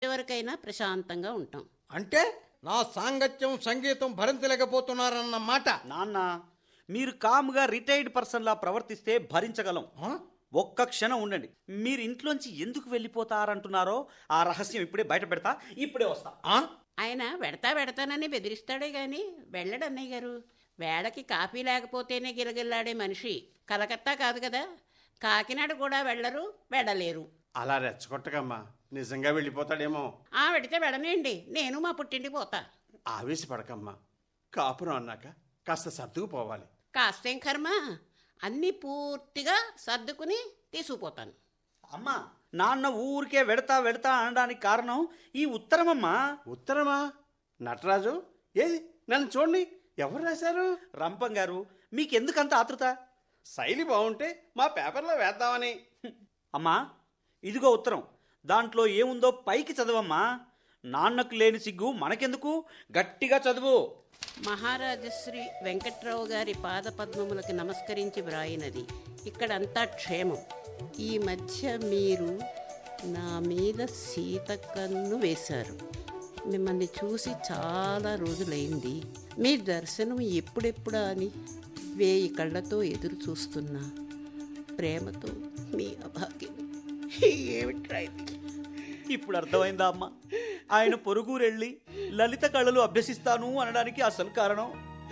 వరకైనా ప్రశాంతంగా ఉంటాం అంటే నా సాంగత్యం సంగీతం భరించలేకపోతున్నారన్న మాట నాన్న మీరు కామ్గా రిటైర్డ్ పర్సన్లా ప్రవర్తిస్తే భరించగలం ఆ? ఒక్క క్షణం ఉండండి మీరు ఇంట్లోంచి ఎందుకు వెళ్ళిపోతారంటున్నారో ఆ రహస్యం ఇప్పుడే బయట పెడతా ఇప్పుడే వస్తా ఆ? ఆయన వెడతా వెడతానని బెదిరిస్తాడే గాని వెళ్ళడు అన్నయ్య గారు వేళకి కాఫీ లేకపోతేనే గిలగిల్లాడే మనిషి కలకత్తా కాదు కదా కాకినాడ కూడా వెళ్ళరు వెళ్ళలేరు అలా రెచ్చగొట్టకమ్మా నిజంగా వెళ్ళిపోతాడేమో ఆ వెడితే వెడనేయండి నేను మా పుట్టింటికి పోతా ఆవేశపడకమ్మా కాపురం అన్నాక కాస్త సర్దుకుపోవాలి కాస్తేం కర్మ అన్నీ పూర్తిగా సర్దుకుని తీసుకుపోతాను అమ్మా నాన్న ఊరికే వెడతా వెడతా అనడానికి కారణం ఈ ఉత్తరమమ్మా ఉత్తరమా నటరాజు ఏది నన్ను చూడండి ఎవరు రాశారు రంపం గారు మీకెందుకంత ఆతృత శైలి బాగుంటే మా పేపర్లో వేద్దామని అమ్మా ఇదిగో ఉత్తరం దాంట్లో ఏముందో పైకి చదవమ్మా నాన్నకు లేని సిగ్గు మనకెందుకు గట్టిగా చదువు మహారాజశ్రీ వెంకట్రావు గారి పాదపద్మములకి నమస్కరించి వ్రాయినది ఇక్కడంతా క్షేమం ఈ మధ్య మీరు నా మీద సీతకన్ను వేశారు మిమ్మల్ని చూసి చాలా రోజులైంది మీ దర్శనం ఎప్పుడెప్పుడా అని వేయి కళ్ళతో ఎదురు చూస్తున్నా ప్రేమతో మీ అభాగ్యం ఏమిట్రా ఇది? ఇప్పుడు అర్థమైందా అమ్మా ఆయన పొరుగురెళ్ళి లలిత కళలు అభ్యసిస్తాను అనడానికి అసలు కారణం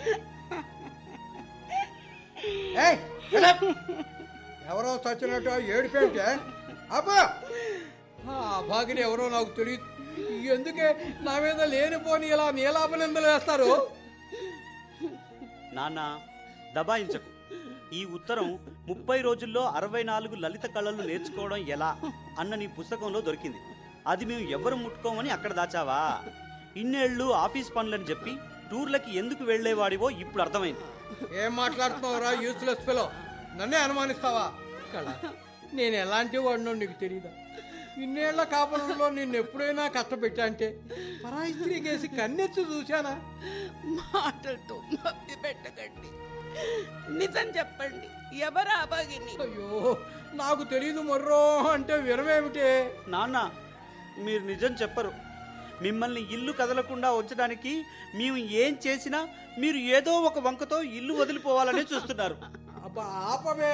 ఏయ్, get up. ఎవరో చచ్చినట్టు ఏడిపేంటే అబ్బా ఆ భాగిని ఎవరో నాకు తెలియదు ఎందుకే నా మీద లేనిపోని ఇలా నీలాపనిందలు వేస్తారు నాన్న దబాయించకు ఈ ఉత్తరం ముప్పై రోజుల్లో అరవై నాలుగు లలిత కళలు నేర్చుకోవడం ఎలా అన్న నీ పుస్తకంలో దొరికింది అది మేము ఎవరు ముట్టుకోమని అక్కడ దాచావా ఇన్నేళ్ళు ఆఫీస్ పనులని చెప్పి టూర్లకి ఎందుకు వెళ్ళేవాడివో ఇప్పుడు అర్థమైంది ఏం మాట్లాడుతున్నావురా యూస్లెస్ ఫెలో నన్నే అనుమానిస్తావా కళ నేను ఎలాంటి వాడినో నీకు తెలియదా ఇన్నేళ్ల కాపురంలో నిన్ను ఎప్పుడైనా కష్టపెట్టా అంటే పరాయి స్త్రీ కేసి కన్నెత్తి చూశానా మాటలతో మభ్య పెట్టకండి నిజం చెప్పండి ఎవరు అభాగిని అయ్యో నాకు తెలియదు మొర్రో అంటే వినమేమిటే నాన్న మీరు నిజం చెప్పరు మిమ్మల్ని ఇల్లు కదలకుండా ఉంచడానికి మేము ఏం చేసినా మీరు ఏదో ఒక వంకతో ఇల్లు వదిలిపోవాలని చూస్తున్నారు అబ్బా ఆపవే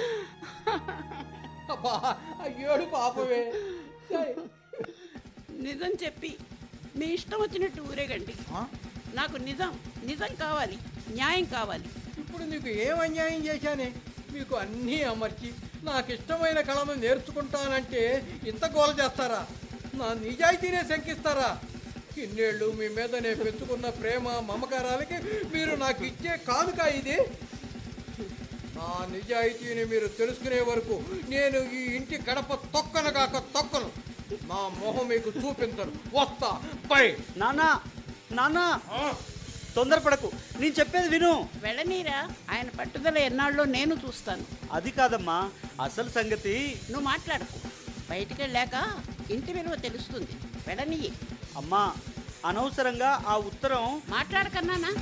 అబ్బా అయ్యోడు పాపవే ఛై. నిజం చెప్పి మీ ఇష్టం వచ్చినట్టు ఊరేగండి ఆ? నాకు నిజం నిజం కావాలి న్యాయం కావాలి ఇప్పుడు నీకు ఏం అన్యాయం చేశానే మీకు అన్నీ అమర్చి నాకు ఇష్టమైన కళను నేర్చుకుంటానంటే ఇంత గోల చేస్తారా నా నిజాయితీనే శంకిస్తారా ఇన్నేళ్ళు మీ మీద నేను పెంచుకున్న ప్రేమ మమకారాలకి మీరు నాకు ఇచ్చే కానుక ఇది నా నిజాయితీని మీరు తెలుసుకునే వరకు నేను ఈ ఇంటి గడప తొక్కను కాక తొక్కను నా మొహం మీకు చూపించను వస్తా పై నాన్న నాన్న తొందరపడకు నేను చెప్పేది విను వెళ్ళనీరా ఆయన పట్టుదల ఎన్నాళ్ళో నేను చూస్తాను అది కాదమ్మా అసలు సంగతి నువ్వు మాట్లాడకు బయటికి వెళ్ళాక ఇంటి విలువ తెలుస్తుంది వెళ్ళనీయి అమ్మా అనవసరంగా ఆ ఉత్తరం మాట్లాడకన్నానా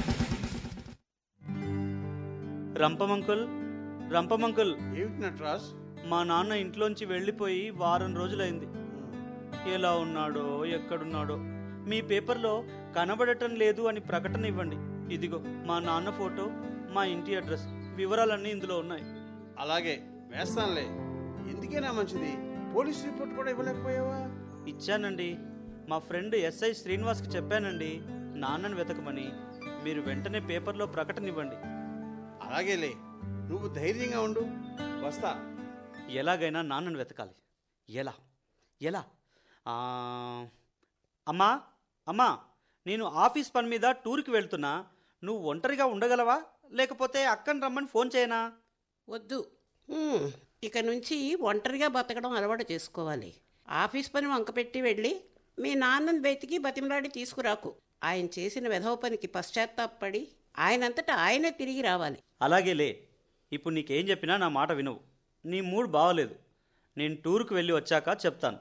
రంపమంకుల్ రంపమంకుల్ ఏమిటి నటరాజ్ మా నాన్న ఇంట్లోంచి వెళ్ళిపోయి వారం రోజులైంది ఎలా ఉన్నాడో ఎక్కడున్నాడో మీ పేపర్లో కనబడటం లేదు అని ప్రకటన ఇవ్వండి ఇదిగో మా నాన్న ఫోటో మా ఇంటి అడ్రస్ వివరాలన్నీ ఇందులో ఉన్నాయి అలాగే వేస్తానులే ఎందుకైనా మంచిది పోలీస్ రిపోర్ట్ కూడా ఇవ్వలేకపోయావా ఇచ్చానండి మా ఫ్రెండ్ ఎస్ఐ శ్రీనివాస్కి చెప్పానండి నాన్నని వెతకమని మీరు వెంటనే పేపర్లో ప్రకటన ఇవ్వండి అలాగేలే నువ్వు ధైర్యంగా ఉండు వస్తా ఎలాగైనా నాన్నను వెతకాలి ఎలా ఎలా ఆ, అమ్మా అమ్మా నేను ఆఫీస్ పని మీద టూర్కి వెళ్తున్నా నువ్వు ఒంటరిగా ఉండగలవా లేకపోతే అక్కని రమ్మని ఫోన్ చేయనా వద్దు హ్మ్, ఇక నుంచి ఒంటరిగా బతకడం అలవాటు చేసుకోవాలి ఆఫీస్ పని వంకపెట్టి వెళ్ళి మీ నాన్నని వెతికి బతిమలాడి తీసుకురాకు ఆయన చేసిన వెధవ పనికి పశ్చాత్తాపడి ఆయనంతటా ఆయనే తిరిగి రావాలి అలాగేలే ఇప్పుడు నీకేం చెప్పినా నా మాట వినవు నీ మూడ్ బాగలేదు నేను టూర్కి వెళ్ళి వచ్చాక చెప్తాను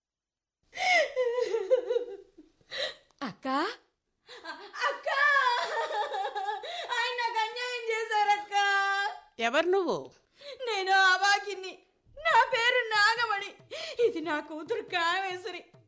అక్క అక్క ఆయన నాకు అన్యాయం చేశారక్క ఎవరు నువ్వు నేను అవాకిని నా పేరు నాగమణి ఇది నా కూతురు కామేశ్వరి